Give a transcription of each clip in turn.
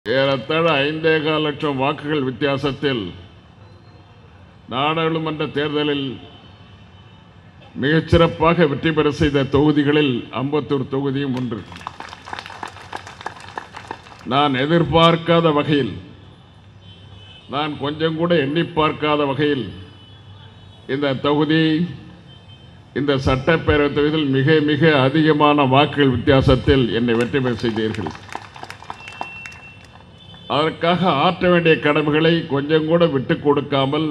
ஏறத்தாழ ஐந்தே கால் லட்சம் வாக்குகள் வித்தியாசத்தில் நாடாளுமன்ற தேர்தலில் மிகச்சிறப்பாக வெற்றி பெற செய்த தொகுதிகளில் அம்பத்தூர் தொகுதியும் ஒன்று நான் எதிர்பார்க்காத வகையில் நான் கொஞ்சம் கூட எண்ணி பார்க்காத வகையில் இந்த தொகுதி இந்த சட்டப்பேரவைத் தொகுதியில் மிக மிக அதிகமான வாக்குகள் வித்தியாசத்தில் என்னை வெற்றி பெற செய்தீர்கள் அதற்காக ஆற்ற வேண்டிய கடமைகளை கொஞ்சம் கூட விட்டுக் கொடுக்காமல்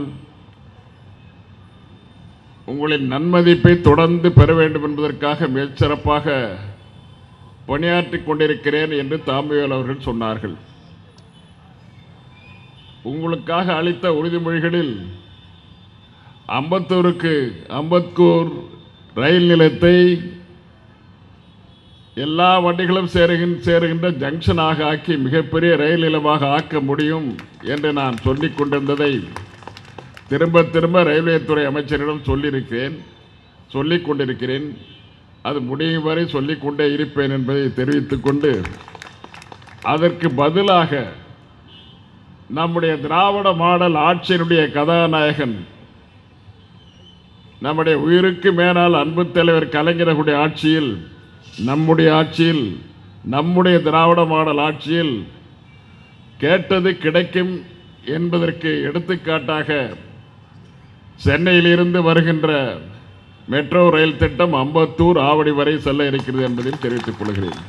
உங்களின் நன்மதிப்பை தொடர்ந்து பெற வேண்டும் என்பதற்காக மிகச்சிறப்பாக பணியாற்றிக் கொண்டிருக்கிறேன் என்று தாமிவேல் அவர்கள் சொன்னார்கள் உங்களுக்காக அளித்த உறுதிமொழிகளில் அம்பத்தூருக்கு அம்பத்தூர் ரயில் நிலையத்தை எல்லா வண்டிகளும் சேருகின்ற சேருகின்ற ஜங்ஷனாக ஆக்கி மிகப்பெரிய ரயில் நிலையமாக ஆக்க முடியும் என்று நான் சொல்லிக் கொண்டிருந்ததை திரும்ப திரும்ப ரயில்வே துறை அமைச்சரிடம் சொல்லியிருக்கிறேன் சொல்லிக் கொண்டிருக்கிறேன் அது முடியும் வரை சொல்லிக் கொண்டே இருப்பேன் என்பதை தெரிவித்துக் கொண்டு அதற்கு பதிலாக நம்முடைய திராவிட மாடல் ஆட்சியினுடைய கதாநாயகன் நம்முடைய உயிருக்கு மேலால் அன்பு தலைவர் கலைஞர்களுடைய ஆட்சியில் நம்முடைய ஆட்சியில் நம்முடைய திராவிட மாடல் ஆட்சியில் கேட்டது கிடைக்கும் என்பதற்கு எடுத்துக்காட்டாக சென்னையிலிருந்து வருகின்ற மெட்ரோ ரயில் திட்டம் அம்பத்தூர் ஆவடி வரை செல்ல இருக்கிறது என்பதையும் தெரிவித்துக் கொள்கிறேன்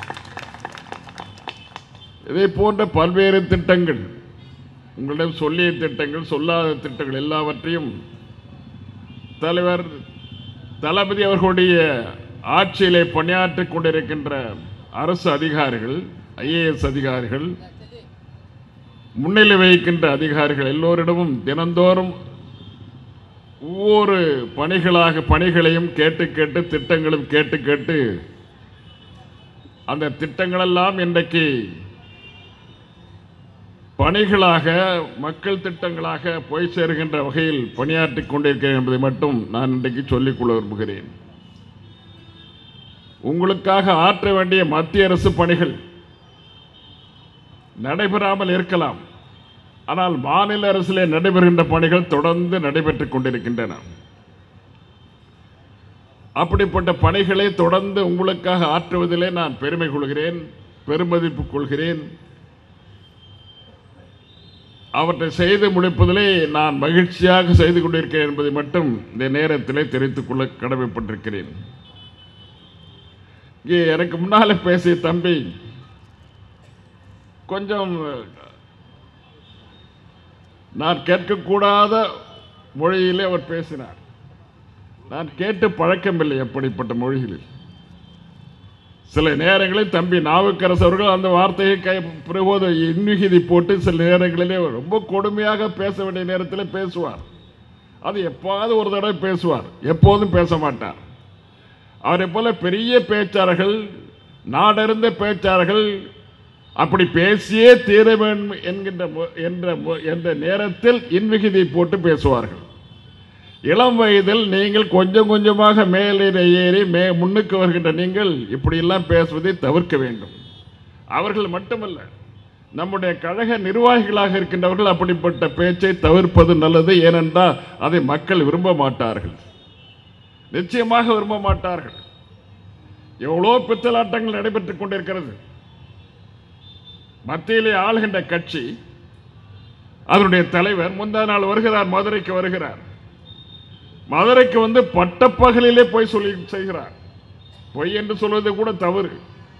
இதே போன்ற பல்வேறு திட்டங்கள் உங்களிடம் சொல்லிய திட்டங்கள் சொல்லாத திட்டங்கள் எல்லாவற்றையும் தலைவர் தளபதி அவர்களுடைய ஆட்சியிலே பணியாற்றிக் கொண்டிருக்கின்ற அரசு அதிகாரிகள் ஐஏஎஸ் அதிகாரிகள் முன்னிலை வகிக்கின்ற அதிகாரிகள் எல்லோரிடமும் தினந்தோறும் ஒவ்வொரு பணிகளாக பணிகளையும் கேட்டு கேட்டு திட்டங்களும் கேட்டு கேட்டு அந்த திட்டங்களெல்லாம் இன்றைக்கு பணிகளாக மக்கள் திட்டங்களாக போய் சேருகின்ற வகையில் பணியாற்றிக் கொண்டிருக்கிறேன் என்பதை மட்டும் நான் இன்றைக்கு சொல்லிக்கொள்ள விரும்புகிறேன் உங்களுக்காக ஆற்ற வேண்டிய மத்திய அரசு பணிகள் நடைபெறாமல் இருக்கலாம் ஆனால் மாநில அரசிலே நடைபெறுகின்ற பணிகள் தொடர்ந்து நடைபெற்றுக் கொண்டிருக்கின்றன அப்படிப்பட்ட பணிகளை தொடர்ந்து உங்களுக்காக ஆற்றுவதிலே நான் பெருமை கொள்கிறேன் பெருமதிப்பு கொள்கிறேன் அவற்றை செய்து முடிப்பதிலே நான் மகிழ்ச்சியாக செய்து கொண்டிருக்கிறேன் என்பதை மட்டும் இந்த நேரத்திலே தெரிவித்துக் கொள்ள கடமைப்பட்டிருக்கிறேன் இங்கே எனக்கு முன்னால பேசிய தம்பி கொஞ்சம் நான் கேட்கக்கூடாத மொழியிலே அவர் பேசினார் நான் கேட்டு பழக்கமில்லை அப்படிப்பட்ட மொழிகளில் சில நேரங்களில் தம்பி நாவுக்கரசு அவர்கள் அந்த வார்த்தையை கை பிரபோத இன்னுகிதி போட்டு சில நேரங்களிலே ரொம்ப கொடுமையாக பேச வேண்டிய நேரத்தில் பேசுவார் அது எப்பாவது ஒரு தடவை பேசுவார் எப்போதும் பேச மாட்டார் அவரை போல பெரிய பேச்சாளர்கள் நாடறிந்த பேச்சாளர்கள் அப்படி பேசியே தீர வேண்டும் என்கின்ற மு- என்ற மு- என்ற நேரத்தில் இன்விகிதி போட்டு பேசுவார்கள் இளம் வயதில் நீங்கள் கொஞ்சம் கொஞ்சமாக மேலே ஏறி மே முன்னுக்கு வருகின்ற நீங்கள் இப்படியெல்லாம் பேசுவதை தவிர்க்க வேண்டும் அவர்கள் மட்டுமல்ல நம்முடைய கழக நிர்வாகிகளாக இருக்கின்றவர்கள் அப்படிப்பட்ட பேச்சை தவிர்ப்பது நல்லது ஏனென்றால் அதை மக்கள் விரும்ப மாட்டார்கள் நிச்சயமாக விரும்ப மாட்டார்கள் எவ்வளோ பித்தலாட்டங்கள் நடைபெற்றுக் கொண்டிருக்கிறது மத்தியிலே ஆளுகின்ற கட்சி அதனுடைய தலைவர் முந்தா நாள் வருகிறார் மதுரைக்கு வருகிறார் மதுரைக்கு வந்து பட்டப்பகலிலே போய் சொல்லி செய்கிறார் பொய் என்று சொல்வது கூட தவறு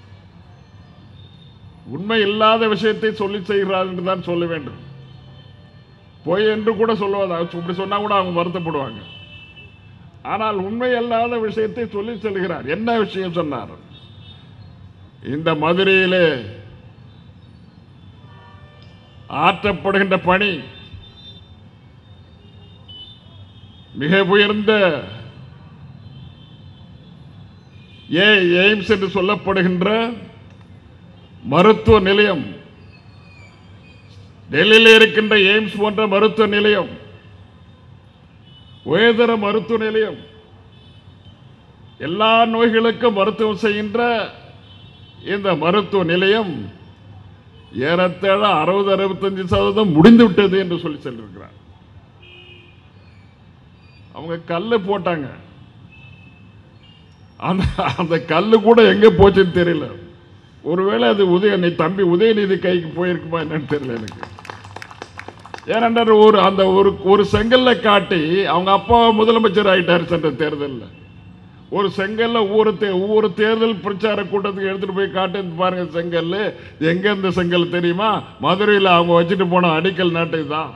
உண்மை இல்லாத விஷயத்தை சொல்லி செய்கிறார் என்று தான் சொல்ல வேண்டும் பொய் என்று கூட சொல்லுவதா இப்படி சொன்னா கூட அவங்க வருத்தப்படுவாங்க ஆனால் உண்மை அல்லாத விஷயத்தை சொல்லி செல்கிறார் என்ன விஷயம் சொன்னார் இந்த மதுரையிலே ஆற்றப்படுகின்ற பணி மிக உயர்ந்த ஏ எய்ம்ஸ் என்று சொல்லப்படுகின்ற மருத்துவ நிலையம் டெல்லியில் இருக்கின்ற எய்ம்ஸ் போன்ற மருத்துவ நிலையம் உயர்தர மருத்துவ நிலையம் எல்லா நோய்களுக்கும் மருத்துவம் செய்கின்ற இந்த மருத்துவ நிலையம் ஏறத்தாழ அறுபது அறுபத்தஞ்சு சதவீதம் முடிந்து விட்டது என்று சொல்லி சொல்லியிருக்கிறார் அவங்க கல்லு போட்டாங்க அந்த அந்த கல்லு கூட எங்க போச்சுன்னு தெரியல ஒருவேளை அது உதய தம்பி உதயநிதி கைக்கு போயிருக்குமா என்னன்னு தெரியல எனக்கு ஏனென்றால் ஒரு அந்த ஒரு ஒரு செங்கல்ல காட்டி அவங்க அப்பா முதலமைச்சர் ஆயிட்டார் சென்ற தேர்தலில் ஒரு செங்கல்ல ஒவ்வொரு தே ஒவ்வொரு தேர்தல் பிரச்சார கூட்டத்துக்கு எடுத்துட்டு போய் காட்டு இந்த பாருங்க செங்கல் எங்க இந்த செங்கல் தெரியுமா மதுரையில் அவங்க வச்சுட்டு போன அடிக்கல் நாட்டு தான்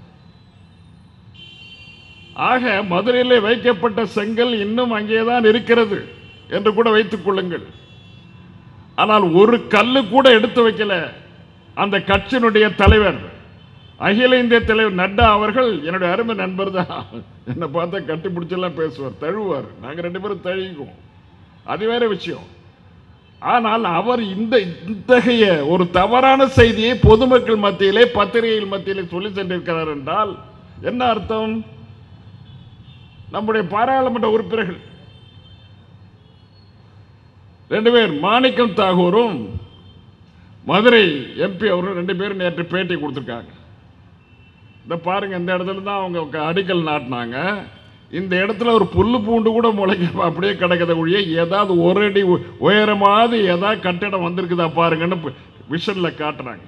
ஆக மதுரையிலே வைக்கப்பட்ட செங்கல் இன்னும் அங்கேதான் இருக்கிறது என்று கூட வைத்துக் கொள்ளுங்கள் ஆனால் ஒரு கல்லு கூட எடுத்து வைக்கல அந்த கட்சியினுடைய தலைவர் அகில இந்திய தலைவர் நட்டா அவர்கள் என்னுடைய அருமை நண்பர் தான் என்னை பார்த்தா கட்டி பிடிச்செல்லாம் பேசுவார் தழுவார் நாங்கள் ரெண்டு பேரும் தழுவிக்குவோம் அது வேற விஷயம் ஆனால் அவர் இந்த இத்தகைய ஒரு தவறான செய்தியை பொதுமக்கள் மத்தியிலே பத்திரிகைகள் மத்தியிலே சொல்லி சென்றிருக்கிறார் என்றால் என்ன அர்த்தம் நம்முடைய பாராளுமன்ற உறுப்பினர்கள் ரெண்டு பேர் மாணிக்கம் தாகூரும் மதுரை எம்பி அவரும் ரெண்டு பேரும் நேற்று பேட்டி கொடுத்துருக்காங்க இந்த பாருங்க இந்த இடத்துல தான் அவங்க க- அடிக்கல் நாட்டினாங்க இந்த இடத்துல ஒரு புல்லு பூண்டு கூட முளைக்க அப்படியே கிடக்குத ஒழிய ஏதாவது ஒரு அடி உ- உயரமாவது ஏதாவது கட்டிடம் வந்திருக்குதா பாருங்கன்னு விஷனில் காட்டுறாங்க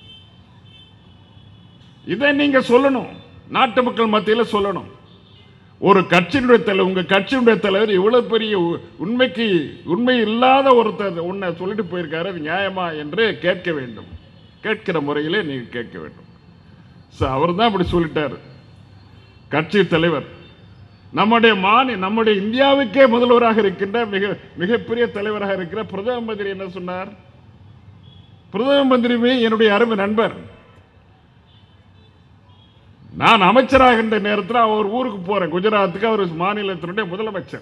இதை நீங்க சொல்லணும் நாட்டு மக்கள் மத்தியில் சொல்லணும் ஒரு கட்சியினுடைய தலைவர் உங்க கட்சியினுடைய தலைவர் இவ்வளவு பெரிய உ- உண்மைக்கு உண்மை இல்லாத ஒருத்தர் உன்னை சொல்லிட்டு போயிருக்காரு அது நியாயமா என்று கேட்க வேண்டும் கேட்கிற முறையிலே நீங்க கேட்க வேண்டும் அவர் தான் அப்படி சொல்லிட்டார் கட்சி தலைவர் நம்முடைய மாநில நம்முடைய இந்தியாவுக்கே முதல்வராக இருக்கின்ற மிக மிகப்பெரிய தலைவராக இருக்கிற பிரதம மந்திரி என்ன சொன்னார் பிரதம மந்திரியுமே என்னுடைய அருமை நண்பர் நான் அமைச்சராகின்ற நேரத்தில் அவர் ஊருக்கு போறேன் குஜராத்துக்கு அவர் மாநிலத்தினுடைய முதலமைச்சர்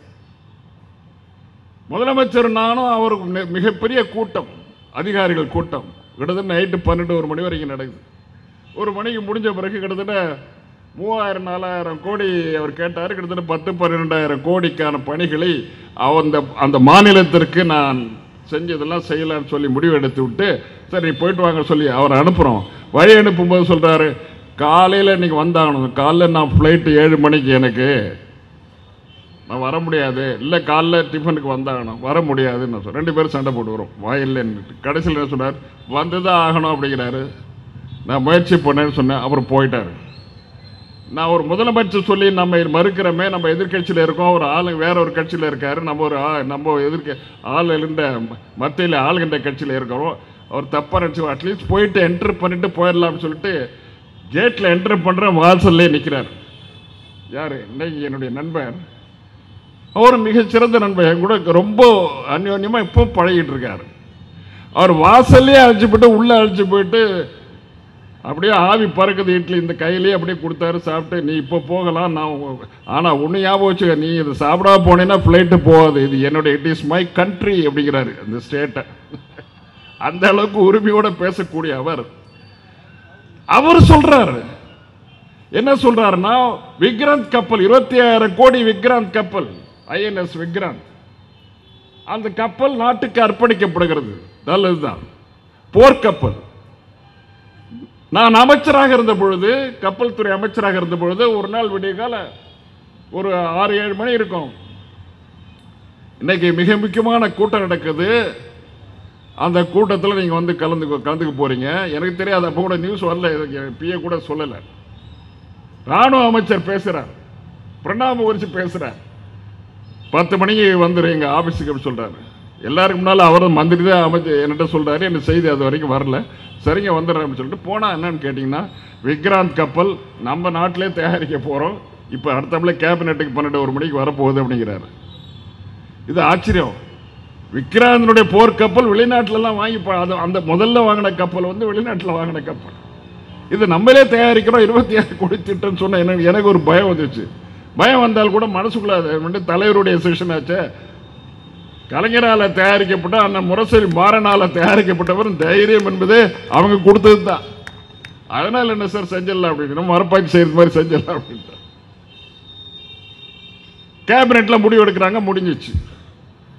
முதலமைச்சர் நானும் அவருக்கு நெ- மிகப்பெரிய கூட்டம் அதிகாரிகள் கூட்டம் கிட்டத்தட்ட நைட்டு பன்னெண்டு ஒரு மணி வரைக்கும் நடக்குது ஒரு மணிக்கு முடிஞ்ச பிறகு கிட்டத்தட்ட மூவாயிரம் நாலாயிரம் கோடி அவர் கேட்டார் கிட்டத்தட்ட பத்து பன்னிரெண்டாயிரம் கோடிக்கான பணிகளை அவ- அந்த அந்த மாநிலத்திற்கு நான் செஞ்சதெல்லாம் செய்யலாம்னு சொல்லி முடிவு எடுத்து விட்டு சரி போயிட்டு வாங்க சொல்லி அவரை அனுப்புகிறோம் வழி அனுப்பும்போது சொல்கிறாரு காலையில் இன்னைக்கு வந்தாகணும் காலைல நான் ஃப்ளைட்டு ஏழு மணிக்கு எனக்கு நான் வர முடியாது இல்லை காலைல டிஃபனுக்கு வந்தாகணும் வர முடியாதுன்னு நான் சொல்றேன். ரெண்டு பேரும் சண்டை போட்டு வரும் வாயில் கடைசியில் என்ன சொன்னார் வந்து தான் ஆகணும் அப்படிங்கிறாரு நான் முயற்சி பண்ணேன்னு சொன்னேன் அப்புறம் போயிட்டாரு நான் ஒரு முதலமைச்சர் சொல்லி நம்ம மறுக்கிறோமே நம்ம எதிர்க்கட்சியில் இருக்கோம் ஒரு ஆளு வேற ஒரு கட்சியில் இருக்காரு நம்ம ஒரு ஆ- நம்ம எதிர்க்க ஆள் இருந்த மத்தியில் ஆளுகின்ற கட்சியில் இருக்கிறோம் அவர் தப்பாக நினச்சி அட்லீஸ்ட் போயிட்டு என்ட்ரு பண்ணிட்டு போயிடலாம்னு சொல்லிட்டு கேட்டில் என்ட்ரு பண்ணுற வாசல்லே நிற்கிறார் யார் இன்னைக்கு என்னுடைய நண்பர் அவர் மிகச்சிறந்த நண்பர் என் கூட ரொம்ப அந்யோன்யமாக இப்போ பழகிட்டு இருக்காரு அவர் வாசல்லே அழைச்சி போயிட்டு உள்ளே அழைச்சி போயிட்டு அப்படியே ஆவி பறக்குது இட்லி இந்த கையிலேயே அப்படியே கொடுத்தாரு சாப்பிட்டு நீ இப்போ போகலாம் நான் உ- ஆனா ஒன்று ஞாபகம் வச்சுக்க நீ இது சாப்பிடாம போனேன்னா ஃப்ளைட்டு போகாது இது என்னோட இட் இஸ் மை கண்ட்ரி அப்படிங்கிறாரு அந்த ஸ்டேட்டை அந்த அளவுக்கு உரிமையோட பேசக்கூடிய அவர் அவர் சொல்றாரு என்ன சொல்றாருன்னா விக்ராந்த் கப்பல் இருபத்தி ஆயிரம் கோடி விக்ராந்த் கப்பல் ஐஎன்எஸ் விக்ராந்த் அந்த கப்பல் நாட்டுக்கு அர்ப்பணிக்கப்படுகிறது நல்லதுதான் போர்க்கப்பல் நான் அமைச்சராக இருந்த பொழுது கப்பல் துறை அமைச்சராக இருந்த பொழுது ஒரு நாள் விடிய கால ஒரு ஆறு ஏழு மணி இருக்கும் இன்னைக்கு மிக முக்கியமான கூட்டம் நடக்குது அந்த கூட்டத்தில் நீங்கள் வந்து கலந்து கலந்துக்க போறீங்க எனக்கு தெரியாது அப்போ கூட நியூஸ் வரல பிஏ கூட சொல்லலை ராணுவ அமைச்சர் பேசுறார் பிரணாப் முகர்ஜி பேசுறார் பத்து மணிக்கு வந்துடும் எங்கள் ஆஃபீஸுக்கு அப்படி சொல்கிறாரு எல்லாருக்கு முன்னால் அவரும் மந்திரி தான் அமைச்சு என்கிட்ட சொல்கிறாரு எனக்கு செய்தி அது வரைக்கும் வரல சரிங்க வந்துடுறேன் அப்படின்னு சொல்லிட்டு போனால் என்னன்னு கேட்டிங்கன்னா விக்ராந்த் கப்பல் நம்ம நாட்டிலே தயாரிக்க போகிறோம் இப்போ அடுத்தப்பல கேபினெட்டுக்கு பன்னெண்டு ஒரு மணிக்கு வரப்போகுது அப்படிங்கிறாரு இது ஆச்சரியம் விக்ராந்தனுடைய போர்க்கப்பல் வெளிநாட்டிலலாம் வாங்கி ப- அது அந்த முதல்ல வாங்கின கப்பல் வந்து வெளிநாட்டில் வாங்கின கப்பல் இது நம்மளே தயாரிக்கிறோம் இருபத்தி ஆறு கோடி திட்டம்னு சொன்ன எனக்கு எனக்கு ஒரு பயம் வந்துச்சு பயம் வந்தால் கூட மனசுக்குள்ள அது வந்து தலைவருடைய செஷன் ஆச்சே கலைஞரால் தயாரிக்கப்பட்ட அந்த முரசொலி மாறனால தயாரிக்கப்பட்டவர் தைரியம் என்பது அவங்க கொடுத்தது தான் அதனால என்ன சார் செஞ்சிடலாம் அப்படின்னு நம்ம மரப்பாச்சி செய்யறது மாதிரி செஞ்சிடலாம் அப்படின்ட்டு கேபினெட்ல முடிவு எடுக்கிறாங்க முடிஞ்சிச்சு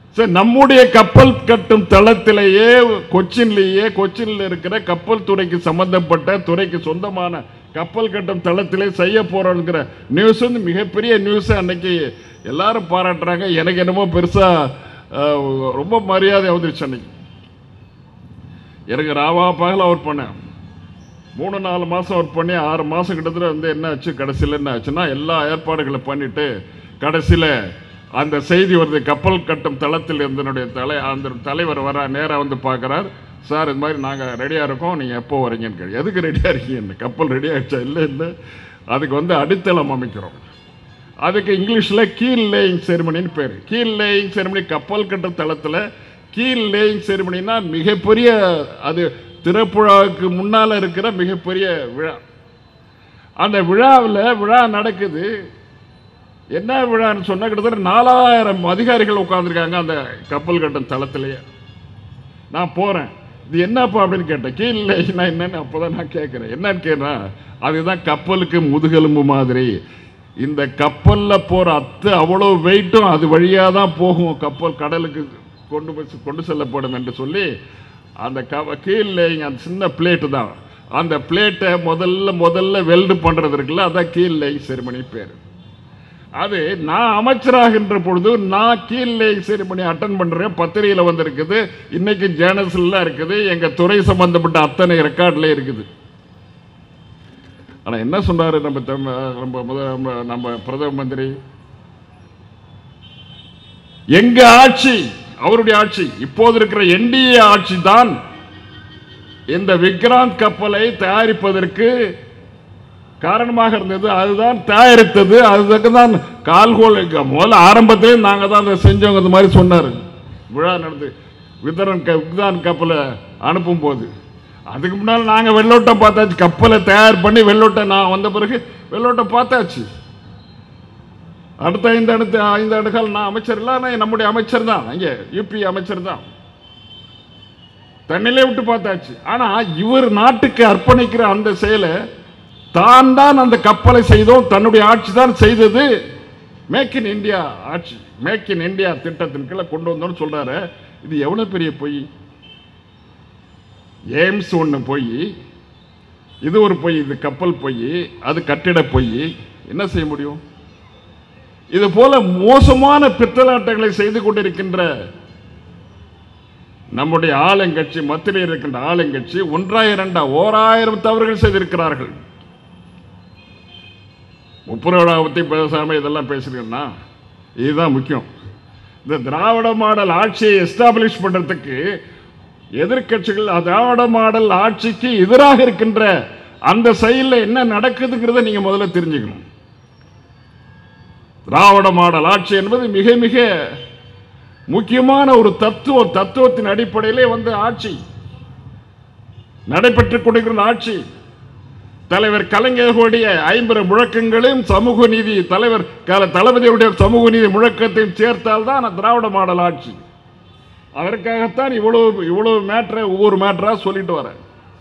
சரி நம்முடைய கப்பல் கட்டும் தளத்திலேயே கொச்சின்லேயே கொச்சின்ல இருக்கிற கப்பல் துறைக்கு சம்பந்தப்பட்ட துறைக்கு சொந்தமான கப்பல் கட்டும் தளத்திலே செய்ய போறோங்கிற நியூஸ் வந்து மிகப்பெரிய நியூஸ் அன்னைக்கு எல்லாரும் பாராட்டுறாங்க எனக்கு என்னமோ பெருசா அஹ், ரொம்ப மரியாதை வந்துருச்சு அன்னைக்கு எனக்கு ராவா பகல ஒர்க் பண்ணேன் மூணு நாலு மாதம் ஒர்க் பண்ணி ஆறு மாதம் கிட்டத்தட்ட வந்து என்ன ஆச்சு கடைசியில் என்ன ஆச்சுன்னா எல்லா ஏற்பாடுகளை பண்ணிட்டு கடைசியில் அந்த செய்தி வருது கப்பல் கட்டும் தளத்தில் இருந்தனுடைய தலை அந்த தலைவர் வர நேராக வந்து பார்க்குறார் சார் இது மாதிரி நாங்கள் ரெடியாக இருக்கோம் நீங்கள் எப்போ வரீங்கன்னு கேள்வி எதுக்கு ரெடியாக இருக்கீங்க கப்பல் ரெடி ஆயிடுச்சா இல்லை இல்லை அதுக்கு வந்து அடித்தளம் அமைக்கிறோம் அதுக்கு இங்கிலீஷில் கீல் லேயிங் செரிமனின்னு பேர் கீல் லேயிங் செரிமனி கப்பல் கட்டும் தளத்தில் கீல் லேயிங் செரிமனினா மிகப்பெரிய அது திறப்புழாவுக்கு முன்னால் இருக்கிற மிகப்பெரிய விழா அந்த விழாவில் விழா நடக்குது என்ன விழான்னு சொன்னா கிட்டத்தட்ட நாலாயிரம் அதிகாரிகள் உட்கார்ந்திருக்காங்க அந்த கப்பல் கட்டும் தளத்திலேயே நான் போறேன் இது என்னப்பா அப்படின்னு கேட்டேன் கீழே நான் என்னன்னு அப்போதான் நான் கேட்குறேன் என்னன்னு கேட்டேன் அதுதான் கப்பலுக்கு முதுகெலும்பு மாதிரி இந்த கப்பல்ல போற அத்து அவ்வளோ வெயிட்டும் அது வழியாக தான் போகும் கப்பல் கடலுக்கு கொண்டு போய் கொண்டு செல்லப்படும் என்று சொல்லி அந்த க கீழே அந்த சின்ன பிளேட்டு தான் அந்த பிளேட்டை முதல்ல முதல்ல வெல்டு பண்றது இருக்குல்ல அதான் கீழே செரிமனி பேர் அது நான் அமைச்சராகின்ற பொழுது நான் கீழே செரிமனி அட்டன் பண்றேன் பத்திரிகையில வந்திருக்குது இன்னைக்கு ஜேர்னல்ஸ்ல இருக்குது எங்க துறை சம்பந்தப்பட்ட அத்தனை ரெக்கார்ட்ல இருக்குது ஆனா என்ன சொன்னாரு நம்ம தம்- நம்ம முத நம்ம- நம்ம பிரதம மந்திரி எங்க ஆட்சி அவருடைய ஆட்சி இப்போது இருக்கிற என்டிஏ ஆட்சி தான் இந்த விக்ராந்த் கப்பலை தயாரிப்பதற்கு காரணமாக இருந்தது அதுதான் தயாரித்தது அதுக்கு தான் கால்கோல் முதல்ல ஆரம்பத்திலே நாங்கள் தான் அதை செஞ்சவங்க இந்த மாதிரி சொன்னார் விழா நடந்து விதரன் க விக்ராந்த் கப்பலை அனுப்பும் போது அதுக்கு முன்னால் நாங்கள் வெள்ளோட்டம் பார்த்தாச்சு கப்பலை தயார் பண்ணி வெள்ளோட்டம் நான் வந்த பிறகு வெள்ளோட்டம் பார்த்தாச்சு அடுத்த ஐந்து அடுத்த ஐந்து ஆண்டுகள் நான் அமைச்சர் இல்லை ஆனால் நம்முடைய அமைச்சர் தான் அங்கே யூபி அமைச்சர் தான் தண்ணிலே விட்டு பார்த்தாச்சு ஆனா இவர் நாட்டுக்கு அர்ப்பணிக்கிற அந்த செயலை தான் தான் அந்த கப்பலை செய்தோம் தன்னுடைய ஆட்சி தான் செய்தது மேக் இன் இந்தியா ஆட்சி மேக் இன் இந்தியா திட்டத்தின் கீழே கொண்டு வந்தோம்னு சொல்றாரு இது எவ்வளவு பெரிய பொய் எய்ம்ஸ் ஒன்று பொய் இது ஒரு பொய் இது கப்பல் பொய் அது கட்டிட பொய் என்ன செய்ய முடியும் இது போல மோசமான பித்தலாட்டங்களை செய்து கொண்டிருக்கின்ற நம்முடைய ஆளுங்கட்சி மத்தியில் இருக்கின்ற ஆளுங்கட்சி ஒன்றாயிரம் இரண்டா ஓராயிரம் தவறுகள் செய்திருக்கிறார்கள் முப்புரோடா பற்றி பேசாம இதெல்லாம் பேசுறீங்கன்னா இதுதான் முக்கியம் இந்த திராவிட மாடல் ஆட்சியை எஸ்டாப்ளிஷ் பண்றதுக்கு எதிர்க்கட்சிகள் திராவிட மாடல் ஆட்சிக்கு எதிராக இருக்கின்ற அந்த செயலில் என்ன நடக்குதுங்கிறத நீங்க முதல்ல தெரிஞ்சுக்கணும் திராவிட மாடல் ஆட்சி என்பது மிக மிக முக்கியமான ஒரு தத்துவம் தத்துவத்தின் அடிப்படையிலே வந்த ஆட்சி நடைபெற்றுக் கொண்டிருக்கிற ஆட்சி தலைவர் கலைஞர்களுடைய ஐம்பது முழக்கங்களையும் சமூக நீதி தலைவர் கால தளபதியுடைய சமூக நீதி முழக்கத்தையும் சேர்த்தால் தான் திராவிட மாடல் ஆட்சி அதற்காகத்தான் இவ்வளவு இவ்வளவு மேட்டரை ஒவ்வொரு மேட்டரா சொல்லிட்டு வரேன்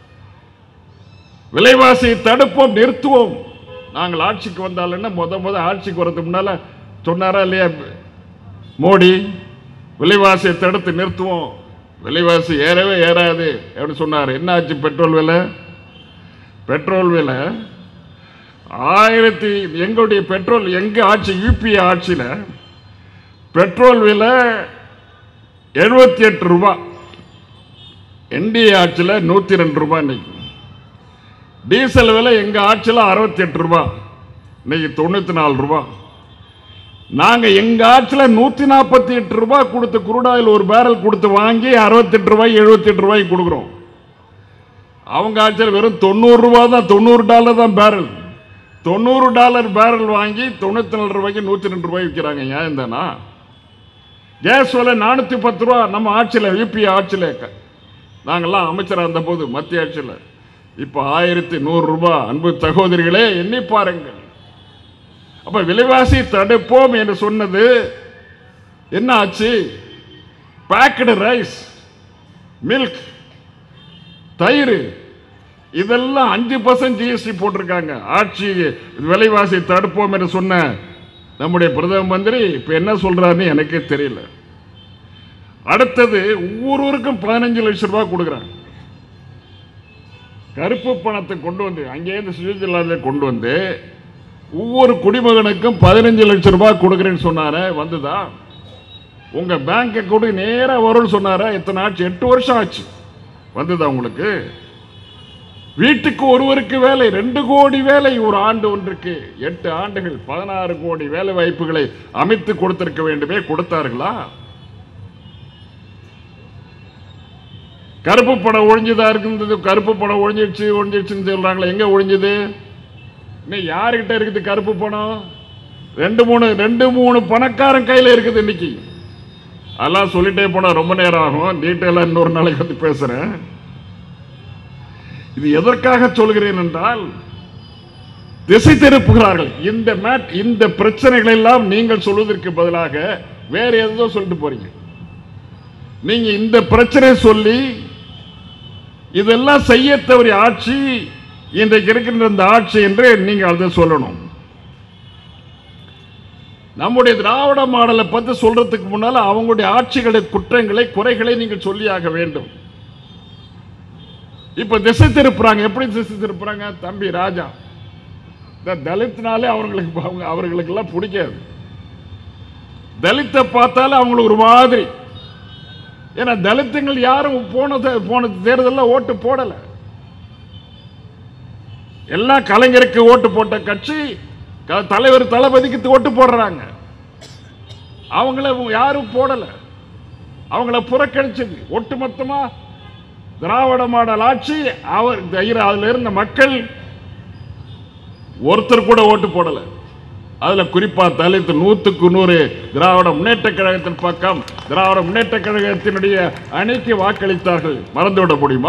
விலைவாசி தடுப்போம் நிறுத்துவோம் நாங்கள் ஆட்சிக்கு வந்தால் என்ன முத முத ஆட்சிக்கு வரதுக்கு முன்னால சொன்னாரா இல்லையா மோடி விலைவாசியை தடுத்து நிறுத்துவோம் விலைவாசி ஏறவே ஏறாது அப்படின்னு சொன்னார் என்ன ஆச்சு பெட்ரோல் விலை பெட்ரோல் விலை ஆயிரத்தி எங்களுடைய பெட்ரோல் எங்க ஆட்சி யூபி ஆட்சியில பெட்ரோல் விலை எழுபத்தி எட்டு ரூபாய் என்டிஏ ஆட்சியில் நூற்றி ரெண்டு ரூபாய் இன்னைக்கு டீசல் விலை எங்க ஆட்சியில் அறுபத்தி எட்டு ரூபாய் இன்னைக்கு தொண்ணூத்தி நாலு ரூபாய் நாங்க எங்க ஆட்சியில் நூத்தி நாற்பத்தி எட்டு ரூபாய் கொடுத்து குருடாயில் ஒரு பேரல் கொடுத்து வாங்கி அறுபத்தெட்டு ரூபாய் எழுபத்தி எட்டு ரூபாய்க்கு கொடுக்குறோம் அவங்க ஆட்சியில் வெறும் தொண்ணூறு ரூபாய் தான் தொண்ணூறு டாலர் தான் பேரல் தொண்ணூறு டாலர் பேரல் வாங்கி தொண்ணூத்தி நாலு ரூபாய்க்கு நூத்தி ரெண்டு ரூபாய் விற்கிறாங்க ஏன் தானா கேஸ் விலை நானூத்தி பத்து ரூபா நம்ம ஆட்சியில் யூபி ஆட்சியில் நாங்கெல்லாம் அமைச்சராக இருந்த போது மத்திய ஆட்சியில் இப்போ ஆயிரத்தி நூறு ரூபாய் அன்பு சகோதரிகளே எண்ணி பாருங்கள் அப்ப விலைவாசி தடுப்போம் என்று சொன்னது என்ன ஆச்சு பேக்கடு ரைஸ் மில்க் தயிர் இதெல்லாம் அஞ்சு பர்சன்ட் ஜிஎஸ்டி போட்டிருக்காங்க ஆட்சி விலைவாசி தடுப்போம் என்று சொன்ன நம்முடைய பிரதம மந்திரி இப்ப என்ன சொல்றாருன்னு எனக்கே தெரியல அடுத்தது ஒவ்வொருவருக்கும் பதினஞ்சு லட்சம் ரூபாய் கொடுக்குறாங்க கருப்பு பணத்தை கொண்டு வந்து அங்கேருந்து சுவிட்சர்லாந்து கொண்டு வந்து ஒவ்வொரு குடிமகனுக்கும் பதினஞ்சு லட்சம் ரூபாய் கொடுக்குறேன்னு சொன்னாரே வந்துதா உங்க பேங்க் அக்கௌண்ட் நேரா வரும்னு சொன்னாரா எத்தனை ஆச்சு எட்டு வருஷம் ஆச்சு வந்ததா உங்களுக்கு வீட்டுக்கு ஒருவருக்கு வேலை ரெண்டு கோடி வேலை ஒரு ஆண்டு ஒன்றுக்கு எட்டு ஆண்டுகள் பதினாறு கோடி வேலை வாய்ப்புகளை அமைத்து கொடுத்திருக்க வேண்டுமே கொடுத்தார்களா கருப்பு பணம் ஒழிஞ்சுதா இருந்தது கருப்பு பணம் ஒழிஞ்சிடுச்சு ஒழிஞ்சிடுச்சுன்னு சொல்றாங்களே எங்க ஒழிஞ்சுது இன்னும் யாருக்கிட்ட இருக்குது கருப்பு பணம் ரெண்டு மூணு ரெண்டு மூணு பணக்காரன் கையில இருக்குது இன்னைக்கு அதெல்லாம் சொல்லிட்டே போனா ரொம்ப நேரம் ஆகும் டீட்டெயிலாக இன்னொரு நாளைக்கு வந்து பேசுறேன் இது எதற்காக சொல்கிறேன் என்றால் திசை திருப்புகிறார்கள் இந்த மேட் இந்த பிரச்சனைகள் எல்லாம் நீங்கள் சொல்வதற்கு பதிலாக வேற ஏதோ சொல்லிட்டு போறீங்க நீங்க இந்த பிரச்சனை சொல்லி இதெல்லாம் செய்ய தவறிய ஆட்சி இன்றைக்கு இருக்கின்ற இந்த ஆட்சி என்று நீங்கள் அதை சொல்லணும் நம்முடைய திராவிட மாடலை பத்தி சொல்றதுக்கு முன்னால அவங்களுடைய ஆட்சிகளை குற்றங்களை குறைகளை நீங்கள் சொல்லியாக வேண்டும் இப்ப திசை திருப்புறாங்க எப்படி திசை திருப்புறாங்க தம்பி ராஜா இந்த தலித்னாலே அவங்களுக்கு அவங்க அவர்களுக்கு எல்லாம் பிடிக்காது தலித்தை பார்த்தாலே அவங்களுக்கு ஒரு மாதிரி ஏன்னா தலித்துங்கள் யாரும் போன தே- போன தேர்தலில் ஓட்டு போடல எல்லாம் கலைஞருக்கு ஓட்டு போட்ட கட்சி க- தலைவர் தளபதிக்கு ஓட்டு போடுறாங்க அவங்கள யாரும் போடல அவங்கள புறக்கணிச்சது ஒட்டுமொத்தமா திராவிட மாடல் ஆட்சி அவர் தைர- அதுல இருந்த மக்கள் ஒருத்தர் கூட ஓட்டு போடல அதுல குறிப்பா தலித் நூத்துக்கு நூறு திராவிட முன்னேற்ற கழகத்தின் பக்கம் திராவிட முன்னேற்ற கழகத்தினுடைய அணிக்கு வாக்களித்தார்கள் மறந்துவிட முடியுமா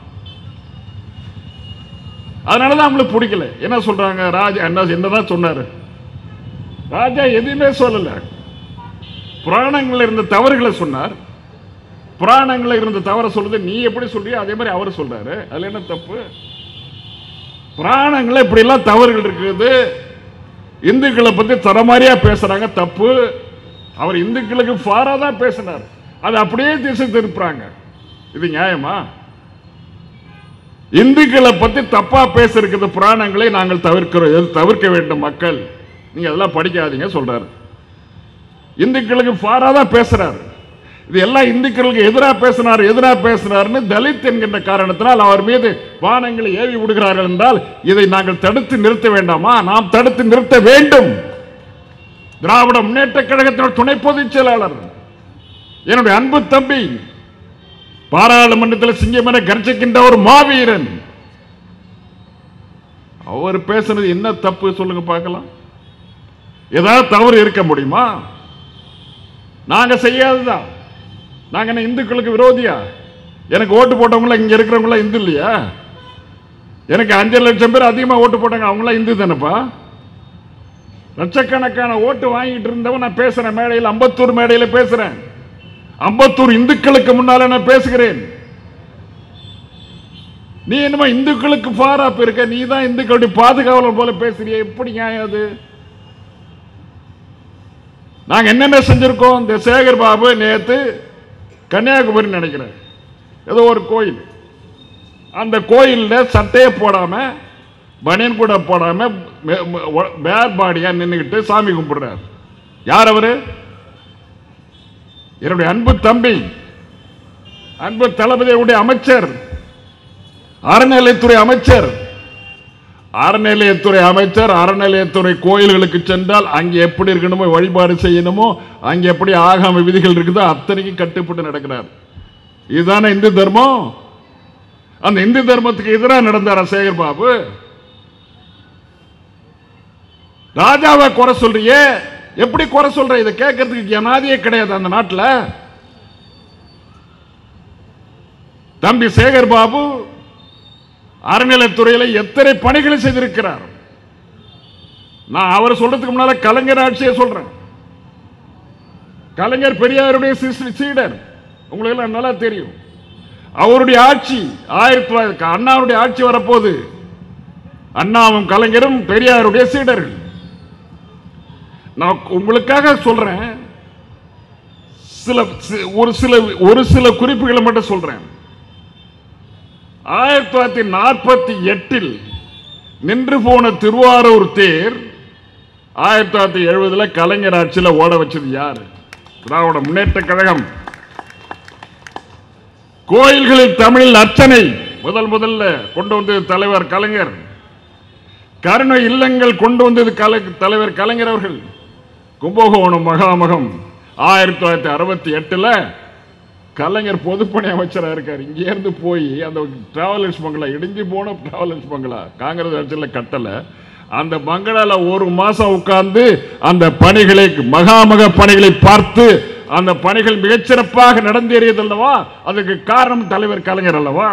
அதனாலதான் அவங்களுக்கு பிடிக்கல என்ன சொல்றாங்க ராஜா என்ன என்னதான் சொன்னாரு ராஜா எதுவுமே சொல்லல புராணங்கள்ல இருந்த தவறுகளை சொன்னார் புராணங்கள்ல இருந்த தவறை சொல்றது நீ எப்படி சொல்றியோ அதே மாதிரி அவர் சொல்றாரு அதுல என்ன தப்பு புராணங்கள்ல இப்படி எல்லாம் தவறுகள் இருக்குது இந்துக்களை பத்தி தரமாரியா பேசுறாங்க தப்பு அவர் இந்துக்களுக்கு ஃபாரா தான் பேசினார் அது அப்படியே திசை திருப்புறாங்க இது நியாயமா இந்துக்களை பத்தி தப்பா பேசிருக்கிற புராணங்களை நாங்கள் தவிர்க்கிறோம் எது தவிர்க்க வேண்டும் மக்கள் நீங்க அதெல்லாம் படிக்காதீங்க சொல்றாரு இந்துக்களுக்கு ஃபாரா தான் பேசுறாரு இது எல்லாம் இந்துக்களுக்கு எதிராக பேசினார் எதிராக பேசினார்னு தலித் என்கின்ற காரணத்தினால் அவர் மீது வானங்களை ஏவி விடுகிறார்கள் என்றால் இதை நாங்கள் தடுத்து நிறுத்த வேண்டாமா நாம் தடுத்து நிறுத்த வேண்டும் திராவிட முன்னேற்ற கழகத்தினுடைய துணை பொதுச் செயலாளர் என்னுடைய அன்பு தம்பி பாராளுமன்றத்தில் சிங்கம் என கர்ஜிக்கின்ற ஒரு மாவீரன் அவர் பேசுனது என்ன தப்பு சொல்லுங்க பார்க்கலாம் ஏதாவது தவறு இருக்க முடியுமா நாங்க செய்யாததா நாங்க என்ன இந்துக்களுக்கு விரோதியா எனக்கு ஓட்டு போட்டவங்கள இங்க இருக்கிறவங்கள இந்து இல்லையா எனக்கு அஞ்சு லட்சம் பேர் அதிகமா ஓட்டு போட்டாங்க அவங்களாம் இந்து தானப்பா லட்சக்கணக்கான ஓட்டு வாங்கிட்டு இருந்தவன் நான் பேசுறேன் மேடையில் அம்பத்தூர் மேடையில பேசுறேன் அம்பத்தூர் இந்துக்களுக்கு முன்னால நான் பேசுகிறேன் நீ என்னமோ இந்துக்களுக்கு பாராப்பு இருக்க நீ தான் இந்துக்களுடைய பாதுகாவலர் போல பேசுறிய எப்படி நியாயம் அது நாங்க என்னென்ன செஞ்சிருக்கோம் இந்த சேகர் பாபு நேத்து கன்னியாகுமரி நினைக்கிறேன் ஏதோ ஒரு கோயில் அந்த கோயில்ல சட்டையை போடாம பனியன் கூட போடாம மே- மே- ஒ- பேர் பாடியா நின்னுகிட்டு சாமி கும்பிடுறார் யார் அவரு என்னுடைய அன்பு தம்பி அன்பு தளபதியுடைய அமைச்சர் அறநிலைத்துறை அமைச்சர் அறநிலையத்துறை அமைச்சர் அறநிலையத்துறை கோயில்களுக்கு சென்றால் அங்கே எப்படி இருக்கணுமோ வழிபாடு செய்யணுமோ அங்கே எப்படி ஆகாம விதிகள் இருக்குதோ அத்தனைக்கும் கட்டுப்பட்டு நடக்கிறார் இதுதானே இந்து தர்மம் அந்த இந்து தர்மத்துக்கு எதிராக நடந்தாரா சேகர் பாபு ராஜாவை குறை சொல்றியே எப்படி குறை சொல்ற இதை கேட்கறதுக்கு ஜனாதியே கிடையாது அந்த நாட்டுல தம்பி சேகர் பாபு அறநிலைத்துறையில எத்தனை பணிகளை செய்திருக்கிறார் நான் அவர் சொல்றதுக்கு முன்னால கலைஞர் ஆட்சியை சொல்றேன் கலைஞர் பெரியாருடைய சிஸ்- சீடர் உங்களுக்கு எல்லாம் நல்லா தெரியும் அவருடைய ஆட்சி ஆயிரத்தி தொள்ளாயிரத்தி அண்ணாவுடைய ஆட்சி வரப்போகுது அண்ணாவும் கலைஞரும் பெரியாருடைய சீடர்கள் நான் உங்களுக்காக சொல்றேன் சில சி- ஒரு சில ஒரு சில குறிப்புகளை மட்டும் சொல்றேன் ஆயிரத்தி தொள்ளாயிரத்தி நாற்பத்தி எட்டில் நின்று போன திருவாரூர் தேர் ஆயிரத்தி தொள்ளாயிரத்தி எழுபதுல கலைஞர் ஆட்சியில் ஓட வச்சது யாரு திராவிட முன்னேற்ற கழகம் கோயில்களில் தமிழில் அர்ச்சனை முதல் முதல்ல கொண்டு வந்தது தலைவர் கலைஞர் கருணை இல்லங்கள் கொண்டு வந்தது கலை தலைவர் கலைஞர் அவர்கள் கும்பகோணம் மகாமகம் ஆயிரத்தி தொள்ளாயிரத்தி அறுபத்தி எட்டுல கலைஞர் பொதுப்பணி அமைச்சராக இருக்கார் இங்கே இருந்து போய் அந்த டிராவலர்ஸ் பங்களா இடிஞ்சு போன டிராவலர்ஸ் பங்களா காங்கிரஸ் ஆட்சியில் கட்டலை அந்த பங்களால ஒரு மாசம் உட்கார்ந்து அந்த பணிகளை மகாமக பணிகளை பார்த்து அந்த பணிகள் மிகச்சிறப்பாக நடந்தேறியது அல்லவா அதுக்கு காரணம் தலைவர் கலைஞர் அல்லவா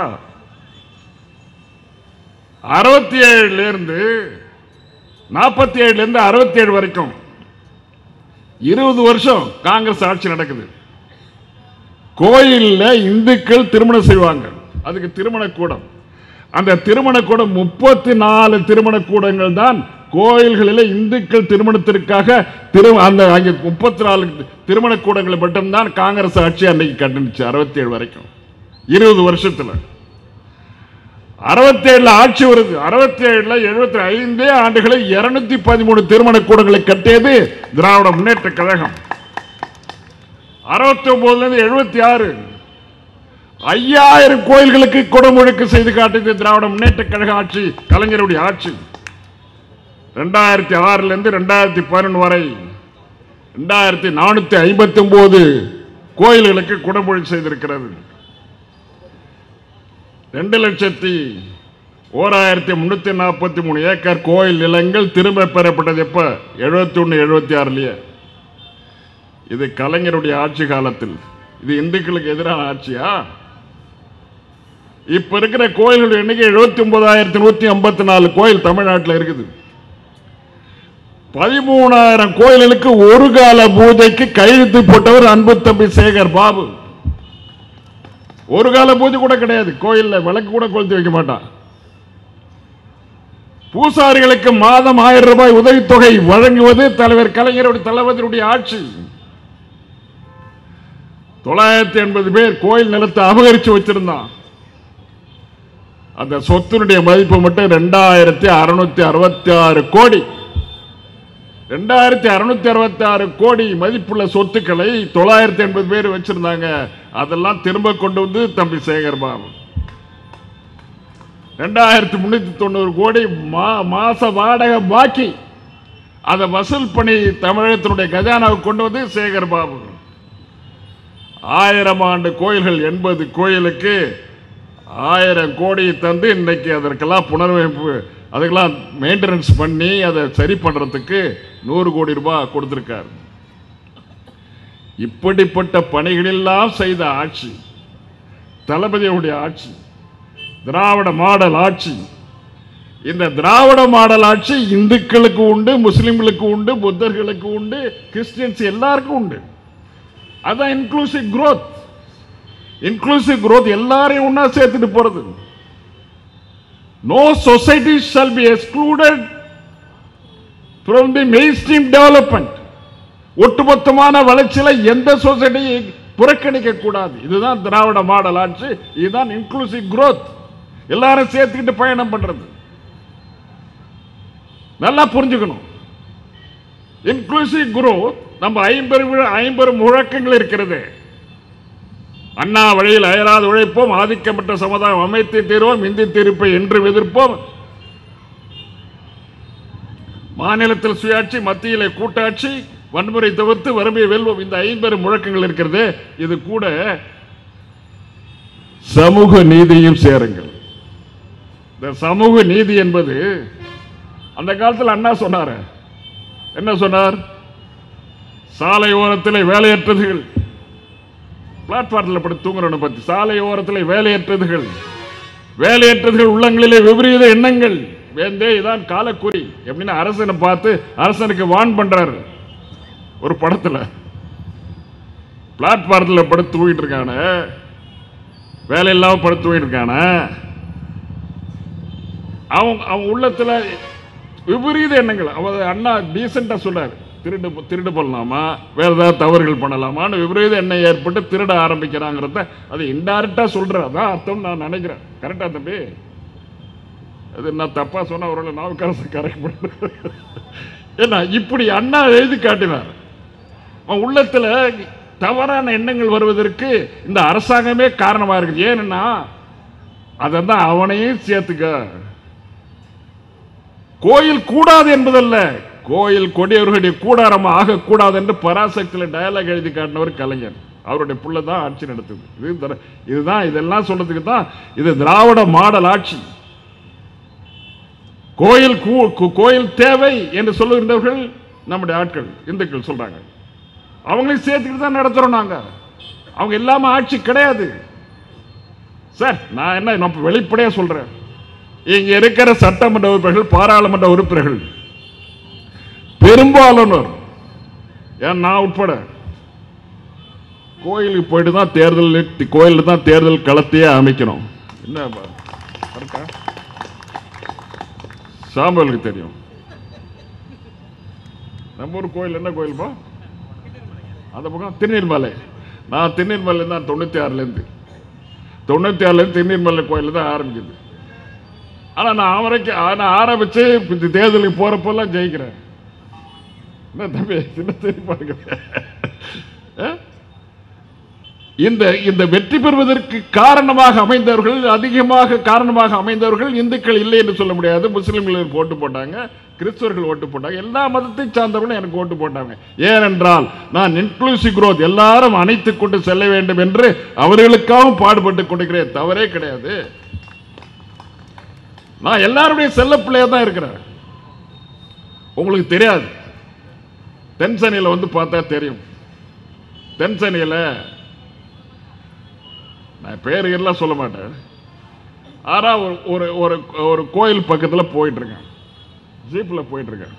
அறுபத்தி ஏழுல இருந்து நாற்பத்தி ஏழுல இருந்து அறுபத்தி ஏழு வரைக்கும் இருபது வருஷம் காங்கிரஸ் ஆட்சி நடக்குது கோயில்ல இந்துக்கள் திருமணம் செய்வாங்க அதுக்கு திருமண கூடம் அந்த திருமண கூடம் முப்பத்தி நாலு திருமண கூடங்கள் தான் கோயில்களில் இந்துக்கள் திருமணத்திற்காக திரு அந்த அங்கே முப்பத்தி நாலு திருமண கூடங்களை மட்டும்தான் காங்கிரஸ் ஆட்சி அன்னைக்கு கண்டுச்சு அறுபத்தி ஏழு வரைக்கும் இருபது வருஷத்துல அறுபத்தி ஏழுல ஆட்சி வருது அறுபத்தி ஏழுல எழுபத்தி ஐந்தே ஆண்டுகளை இருநூத்தி பதிமூணு திருமண கூடங்களை கட்டியது திராவிட முன்னேற்ற கழகம் அறுபத்தி ஒன்பதுல இருந்து எழுபத்தி ஆறு ஐயாயிரம் கோயில்களுக்கு குடமுழுக்கு செய்து காட்டியது திராவிட முன்னேற்ற கழக ஆட்சி கலைஞருடைய ஆட்சி ரெண்டாயிரத்தி ஆறுல இருந்து ரெண்டாயிரத்தி பதினொன்று வரை ரெண்டாயிரத்தி நானூத்தி ஐம்பத்தி ஒன்பது கோயில்களுக்கு குடமுழுக்கு செய்திருக்கிறது ரெண்டு லட்சத்தி ஓராயிரத்தி முன்னூத்தி நாற்பத்தி மூணு ஏக்கர் கோயில் நிலங்கள் திரும்ப பெறப்பட்டது எப்ப எழுபத்தி ஒன்று எழுபத்தி ஆறுலயே இது கலைஞருடைய ஆட்சி காலத்தில் இது இந்துக்களுக்கு எதிரான ஆட்சியா இப்ப இருக்கிற கோயில்கள் எண்ணிக்கை எழுபத்தி ஒன்பதாயிரத்தி நூத்தி ஐம்பத்தி நாலு கோயில் தமிழ்நாட்டில் இருக்குது பதிமூணாயிரம் கோயில்களுக்கு ஒரு கால பூஜைக்கு கையெழுத்து போட்டவர் அன்பு தம்பி சேகர் பாபு ஒரு கால பூஜை கூட கிடையாது கோயில்ல விளக்கு கூட கொளுத்தி வைக்க மாட்டான் பூசாரிகளுக்கு மாதம் ஆயிரம் ரூபாய் உதவித்தொகை வழங்குவது தலைவர் கலைஞருடைய தளபதியுடைய ஆட்சி தொள்ளாயிரத்தி எண்பது பேர் கோயில் நிலத்தை அபகரிச்சு வச்சிருந்தான் அந்த சொத்தினுடைய மதிப்பு மட்டும் ரெண்டாயிரத்தி அறுநூத்தி அறுபத்தி ஆறு கோடி ரெண்டாயிரத்தி அறுநூத்தி அறுபத்தி ஆறு கோடி மதிப்புள்ள சொத்துக்களை தொள்ளாயிரத்தி எண்பது பேர் வச்சிருந்தாங்க அதெல்லாம் திரும்ப கொண்டு வந்து தம்பி சேகர் பாபு ரெண்டாயிரத்தி முன்னூத்தி தொண்ணூறு கோடி மா மாச வாடகை பாக்கி அதை வசூல் பண்ணி தமிழகத்தினுடைய கஜானாவுக்கு கொண்டு வந்து சேகர் பாபு ஆயிரம் ஆண்டு கோயில்கள் எண்பது கோயிலுக்கு ஆயிரம் கோடி தந்து இன்னைக்கு அதற்கெல்லாம் புனரமைப்பு அதுக்கெல்லாம் மெயின்டெனன்ஸ் பண்ணி அதை சரி பண்றதுக்கு நூறு கோடி ரூபாய் கொடுத்திருக்கார் இப்படிப்பட்ட பணிகளெல்லாம் செய்த ஆட்சி தளபதியுடைய ஆட்சி திராவிட மாடல் ஆட்சி இந்த திராவிட மாடல் ஆட்சி இந்துக்களுக்கு உண்டு முஸ்லிம்களுக்கு உண்டு புத்தர்களுக்கு உண்டு கிறிஸ்டியன்ஸ் எல்லாருக்கும் உண்டு அதான் இன்க்ளூசிவ் growth இன்க்ளூசிவ் growth எல்லாரையும் ஒண்ணா சேர்த்துட்டு போறது no society shall be excluded from the mainstream development ஒட்டுமொத்தமான வளர்ச்சியில எந்த சொசைட்டியை புறக்கணிக்க கூடாது இதுதான் திராவிட மாடல் ஆட்சி இதுதான் இன்க்ளூசிவ் growth எல்லாரும் சேர்த்துக்கிட்டு பயணம் பண்றது நல்லா புரிஞ்சுக்கணும் இன்க்ளூசிவ் growth நம்ம ஐம்பெரும் விழ- ஐம்பெரும் முழக்கங்கள் இருக்கிறது அண்ணா வழியில் அயராது உழைப்போம் ஆதிக்கமற்ற சமுதாயம் அமைத்து தீர்வோம் இந்தி தீர்ப்பை என்றும் எதிர்ப்போம் மாநிலத்தில் சுயாட்சி மத்தியிலே கூட்டாட்சி வன்முறை தவிர்த்து வறுமையை வெல்வோம் இந்த ஐம்பெரும் முழக்கங்கள் இருக்கிறது இது கூட சமூக நீதியும் சேருங்கள் இந்த சமூக நீதி என்பது அந்த காலத்தில் அண்ணா சொன்னாரு என்ன சொன்னார் சாலை ஓரத்தில் வேலையற்றதுகள் பிளாட்ஃபார்மில் படுத்து தூங்குறவனை பத்தி சாலை ஓரத்தில் வேலையற்றதுகள் வேலையற்றதுகள் உள்ளங்களிலே விபரீத எண்ணங்கள் வேந்தே இதான் காலக்குறி எப்படின்னா அரசனை பார்த்து அரசனுக்கு வான் பண்றாரு ஒரு படத்துல பிளாட்ஃபார்மில் படுத்து தூங்கிட்டு இருக்கான வேலை இல்லாம படுத்து தூங்கிட்டு இருக்கான அவன் அவன் உள்ளத்துல விபரீத எண்ணங்கள் அவன் அண்ணா டீசெண்டா சொன்னார் திருடு திருடு பண்ணலாமா வேற ஏதாவது தவறுகள் பண்ணலாமான்னு விபரீத எண்ணெய் ஏற்பட்டு திருட ஆரம்பிக்கிறாங்கிறத அது இன்டைரக்டா சொல்ற அதான் அர்த்தம் நான் நினைக்கிறேன் கரெக்டா தம்பி அது நான் தப்பா சொன்னா ஒரு நாவுக்கரசு கரெக்ட் பண்ண ஏன்னா இப்படி அண்ணா எழுதி காட்டினார் அவன் உள்ளத்துல தவறான எண்ணங்கள் வருவதற்கு இந்த அரசாங்கமே காரணமா இருக்குது ஏன்னா அதான் அவனையும் சேர்த்துக்க கோயில் கூடாது என்பதல்ல கோயில் கொடியவர்களுடைய கூடாரமா ஆகக்கூடாது என்று பராசக்தியில் டயலாக் எழுதி காட்டினவர் கலைஞர் அவருடைய புள்ள தான் ஆட்சி நடத்துது இது திர- இதுதான் இதெல்லாம் சொல்றதுக்கு தான் இது திராவிட மாடல் ஆட்சி கோயில் கூ- கு- கோயில் தேவை என்று சொல்லுகின்றவர்கள் நம்முடைய ஆட்கள் இந்துக்கள் சொல்றாங்க அவங்களையும் சேர்த்துக்கிட்டு தான் நடத்துறோம் நாங்க அவங்க இல்லாம ஆட்சி கிடையாது சார் நான் என்ன நான் வெளிப்படையா சொல்றேன் இங்க இருக்கிற சட்டமன்ற உறுப்பினர்கள் பாராளுமன்ற உறுப்பினர்கள் பெரும்பாலானோர் ஏன் நான் உட்பட கோயிலுக்கு போயிட்டு தான் தேர்தல் கோயிலில் தான் தேர்தல் களத்தையே அமைக்கணும் என்ன பா- இருக்கா சாம்பலுக்கு தெரியும் நம்ம ஊர் கோயில் என்ன கோயில்ப்பா அந்த பக்கம் திருநீர்மலை நான் திருநீர்மலை தான் தொண்ணூற்றி ஆறுலேருந்து தொண்ணூற்றி ஆறுலேருந்து திருநீர்மலை கோயில் தான் ஆரம்பிக்குது ஆனால் நான் அவரைக்கு நான் ஆரம்பித்து இந்த தேர்தலுக்கு போகிறப்பெல்லாம் ஜெயிக்கிறேன் என்ன தம்பி சின்ன தெரியுமாங்க இந்த இந்த வெற்றி பெறுவதற்கு காரணமாக அமைந்தவர்கள் அதிகமாக காரணமாக அமைந்தவர்கள் இந்துக்கள் இல்லை என்று சொல்ல முடியாது முஸ்லிம்கள் ஓட்டு போட்டாங்க கிறிஸ்தவர்கள் ஓட்டு போட்டாங்க எல்லா மதத்தை சார்ந்தவர்களும் எனக்கு ஓட்டு போட்டாங்க ஏனென்றால் நான் இன்க்ளூசிவ் growth எல்லாரும் அணைத்துக் கொண்டு செல்ல வேண்டும் என்று அவர்களுக்காகவும் பாடுபட்டு கொண்டிருக்கிறேன் தவறே கிடையாது நான் எல்லாருடைய செல்ல பிள்ளையா தான் இருக்கிறேன் உங்களுக்கு தெரியாது தென்சென்னையில் வந்து பார்த்தா தெரியும் தென்சென்னையில் நான் பேர் எல்லாம் சொல்ல மாட்டேன் ஆனா ஒரு ஒரு ஒரு ஒரு கோயில் பக்கத்தில் போயிட்டு இருக்கேன் ஜீப்பில் போயிட்டு இருக்கேன்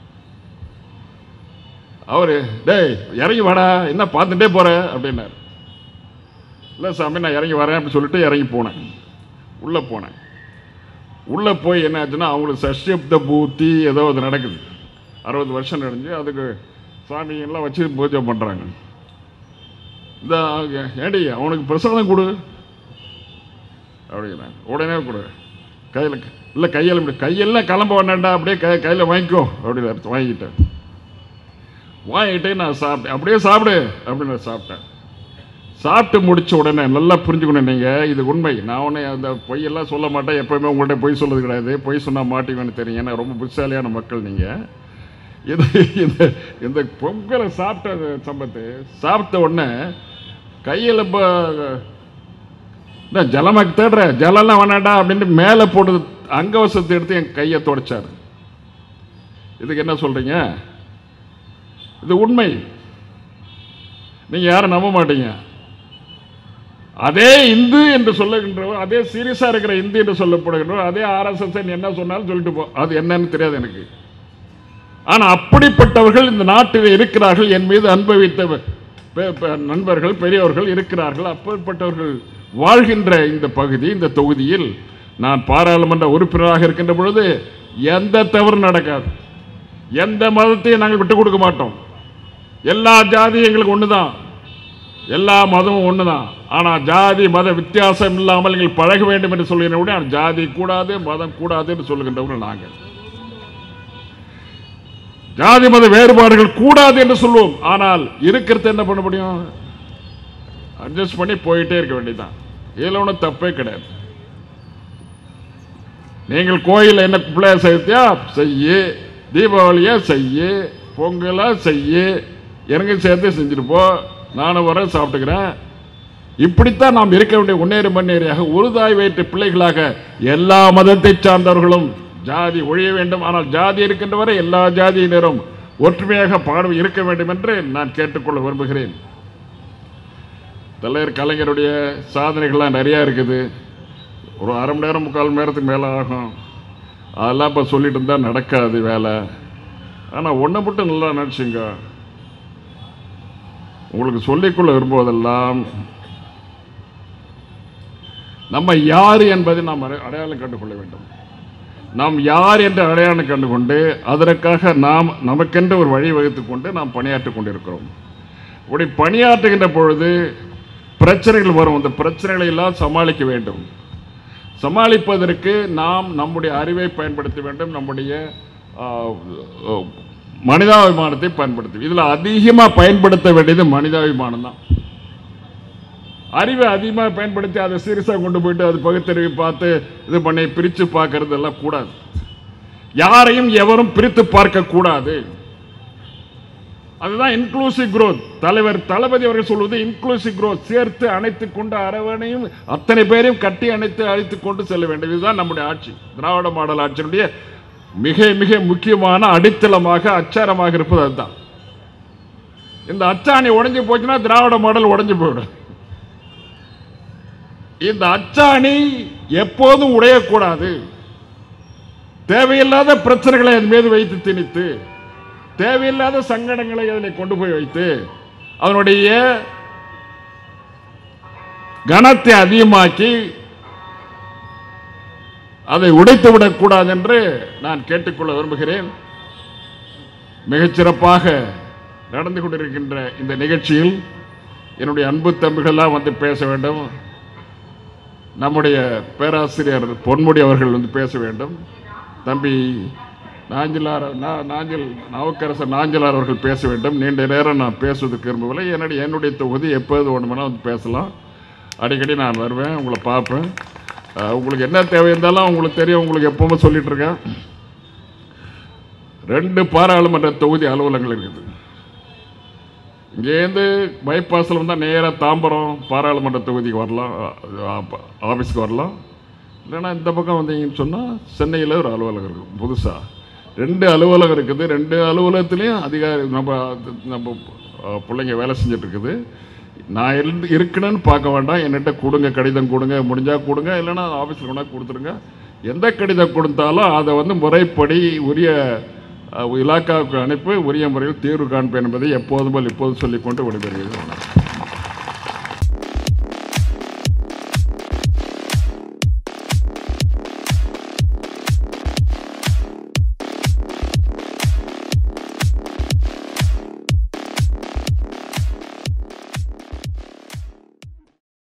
அவரு டேய் இறங்கி வாடா என்ன பார்த்துட்டே போற அப்படின்னாரு இல்லை சாமி நான் இறங்கி வரேன் அப்படின்னு சொல்லிட்டு இறங்கி போனேன் உள்ளே போனேன் உள்ளே போய் என்ன ஆச்சுன்னா அவங்களுக்கு சஷ்டிப்த பூத்தி ஏதோ அது நடக்குது அறுபது வருஷம் நடந்து அதுக்கு சாமி எல்லாம் வச்சு பூஜை பண்ணுறாங்க இந்த ஏடி அவனுக்கு பிரசாதம் கொடு அப்படின்னா உடனே கொடு கையில் இல்லை கையில் இப்படி கையெல்லாம் கிளம்ப வேண்டாம்டா அப்படியே கை கையில் வாங்கிக்கோ அப்படின்னு அர்த்தம் வாங்கிட்டேன் வாங்கிட்டு நான் சாப்பிட்டேன் அப்படியே சாப்பிடு அப்படின்னு நான் சாப்பிட்டேன் சாப்பிட்டு முடிச்ச உடனே நல்லா புரிஞ்சுக்கணும் நீங்கள் இது உண்மை நான் உடனே அந்த பொய்யெல்லாம் சொல்ல மாட்டேன் எப்போயுமே உங்கள்கிட்ட பொய் சொல்றது கிடையாது பொய் சொன்னால் மாட்டீங்கன்னு தெரியும் ஏன்னா ரொம்ப புத்திசாலியான மக்கள் நீங்கள் இது இந்த இந்த பொங்கலை சாப்பிட்ட சம்பத்து சாப்பிட்ட உடனே கையில் இப்போ நான் ஜலமாக்கு தேடுற ஜலம்லாம் வேணாண்டா அப்படின்ட்டு மேலே போட்டு அங்கவசத்தை எடுத்து என் கையை தொடச்சார் இதுக்கு என்ன சொல்றீங்க இது உண்மை நீங்க யாரும் நம்ப மாட்டீங்க அதே இந்து என்று சொல்லுகின்றவர் அதே சீரியஸா இருக்கிற இந்து என்று சொல்லப்படுகின்றவர் அதே ஆர்எஸ்எஸ் என்ன சொன்னாலும் சொல்லிட்டு போ அது என்னன்னு தெரியாது எனக்கு ஆனா அப்படிப்பட்டவர்கள் இந்த நாட்டில் இருக்கிறார்கள் என் மீது அனுபவித்த பெ- பெ- நண்பர்கள் பெரியவர்கள் இருக்கிறார்கள் அப்படிப்பட்டவர்கள் வாழ்கின்ற இந்த பகுதி இந்த தொகுதியில் நான் பாராளுமன்ற உறுப்பினராக இருக்கின்ற பொழுது எந்த தவறு நடக்காது எந்த மதத்தையும் நாங்கள் விட்டுக் கொடுக்க மாட்டோம் எல்லா ஜாதியும் எங்களுக்கு ஒண்ணுதான் எல்லா மதமும் ஒண்ணுதான் ஆனா ஜாதி மத வித்தியாசம் இல்லாமல் நீங்கள் பழக வேண்டும் என்று சொல்கிற ஜாதி கூடாது மதம் கூடாது என்று சொல்லுகின்றவர்கள் நாங்கள் ஜாதி மத வேறுபாடுகள் கூடாது என்று சொல்லுவோம் ஆனால் இருக்கிறது என்ன பண்ண முடியும் அட்ஜஸ்ட் பண்ணி போயிட்டே இருக்க வேண்டியதுதான் இதில் ஒன்றும் தப்பே கிடையாது நீங்கள் கோயிலில் என்ன பிள்ளைய செய்யத்தியா செய்யு தீபாவளியா செய்யு பொங்கலா செய்யு எனக்கு சேர்த்து செஞ்சுட்டு போ நானும் வரேன் சாப்பிட்டுக்கிறேன் இப்படித்தான் நாம் இருக்க வேண்டிய முன்னேறு மண்ணேறியாக ஒரு தாய் வயிற்று பிள்ளைகளாக எல்லா மதத்தை சார்ந்தவர்களும் ஜாதி ஒழிய வேண்டும் ஆனால் ஜாதி இருக்கின்ற வரை எல்லா ஜாதியினரும் ஒற்றுமையாக பாடு இருக்க வேண்டும் என்று நான் கேட்டுக்கொள்ள விரும்புகிறேன் தலைவர் கலைஞருடைய சாதனைகள்லாம் நிறையா இருக்குது ஒரு அரை மணி நேரம் முக்கால் மணி நேரத்துக்கு மேலே ஆகும் அதெல்லாம் இப்போ சொல்லிட்டு இருந்தால் நடக்காது வேலை ஆனால் ஒன்றை மட்டும் நல்லா நினச்சிங்க உங்களுக்கு சொல்லிக்கொள்ள விரும்புவதெல்லாம் நம்ம யார் என்பதை நாம் அடை- அடையாளம் கண்டுகொள்ள வேண்டும் நாம் யார் என்ற அடையாளம் கண்டு கொண்டு அதற்காக நாம் நமக்கென்று ஒரு வழி வகுத்துக் கொண்டு நாம் பணியாற்றிக் கொண்டிருக்கிறோம் இப்படி பணியாற்றுகின்ற பொழுது பிரச்சனைகள் வரும் அந்த பிரச்சனைகளை எல்லாம் சமாளிக்க வேண்டும் சமாளிப்பதற்கு நாம் நம்முடைய அறிவை பயன்படுத்த வேண்டும் நம்முடைய ஆ, ஆ, மனிதாபிமானத்தை பயன்படுத்த இதில் அதிகமாக பயன்படுத்த வேண்டியது மனிதாபிமானம் தான் அறிவை அதிகமாக பயன்படுத்தி அதை சீரியஸாக கொண்டு போயிட்டு அது பகுத்தறிவு பார்த்து இது பண்ணி பிரித்து பார்க்கறது எல்லாம் கூடாது யாரையும் எவரும் பிரித்து பார்க்க கூடாது அதுதான் இன்க்ளூசிவ் growth தலைவர் தளபதி அவர்கள் சொல்வது இன்க்ளூசிவ் growth சேர்த்து அணைத்துக் கொண்டு அரவணையும் அத்தனை பேரையும் கட்டி அணைத்து அழைத்துக் கொண்டு செல்ல வேண்டும் இதுதான் நம்முடைய ஆட்சி திராவிட மாடல் ஆட்சியினுடைய மிக மிக முக்கியமான அடித்தளமாக அச்சாரமாக இருப்பது அதுதான் இந்த அச்சாணி உடைஞ்சு போச்சுன்னா திராவிட மாடல் உடைஞ்சு போயிடும் இந்த அச்சாணி எப்போதும் உடையக்கூடாது தேவையில்லாத பிரச்சனைகளை அதன் மீது வைத்து திணித்து தேவையில்லாத சங்கடங்களை அதில் கொண்டு போய் வைத்து அதனுடைய கனத்தை அதிகமாக்கி அதை உடைத்து விடக்கூடாது என்று நான் கேட்டுக்கொள்ள விரும்புகிறேன் மிகச்சிறப்பாக நடந்து கொண்டிருக்கின்ற இந்த நிகழ்ச்சியில் என்னுடைய அன்பு தம்பிகள்லாம் வந்து பேச வேண்டும் நம்முடைய பேராசிரியர் பொன்முடி அவர்கள் வந்து பேச வேண்டும் தம்பி நாஞ்சிலார் நா- நாஞ்சில் நாவுக்கரசர் நாஞ்சிலார் அவர்கள் பேச வேண்டும் நீண்ட நேரம் நான் பேசுவதற்கு விரும்பவில்லை என்னுடைய என்னுடைய தொகுதி எப்போது வேணுமெனா வந்து பேசலாம் அடிக்கடி நான் வருவேன் உங்களை பார்ப்பேன் அஹ், உங்களுக்கு என்ன தேவை இருந்தாலும் உங்களுக்கு தெரியும் உங்களுக்கு எப்பவுமே சொல்லிட்டு இருக்கேன் ரெண்டு பாராளுமன்ற தொகுதி அலுவலகங்கள் இருக்குது இங்கேருந்து பைபாஸில் வந்தால் நேராக தாம்பரம் பாராளுமன்ற தொகுதிக்கு வரலாம் ஆ- ஆஃபீஸ்க்கு வரலாம் இல்லைன்னா இந்த பக்கம் வந்தீங்கன்னு சொன்னால் சென்னையில் ஒரு அலுவலகம் இருக்கும் புதுசாக ரெண்டு அலுவலகம் இருக்குது ரெண்டு அலுவலகத்துலேயும் அதிகாரி நம்ம நம்ம அஹ், பிள்ளைங்க வேலை செஞ்சுட்டு இருக்குது நான் இருந்து இருக்கணும்னு பார்க்க வேண்டாம் என்கிட்ட கொடுங்க கடிதம் கொடுங்க முடிஞ்சால் கொடுங்க இல்லைன்னா ஆஃபீஸில் கொண்டா கொடுத்துருங்க எந்த கடிதம் கொடுத்தாலும் அதை வந்து முறைப்படி உரிய அஹ், இலாக்காவுக்கு அனுப்பி உரிய முறையில் தீர்வு காண்பேன் என்பதை எப்போதும் போல் இப்போது சொல்லிக்கொண்டு விடைபெறுகிறேன்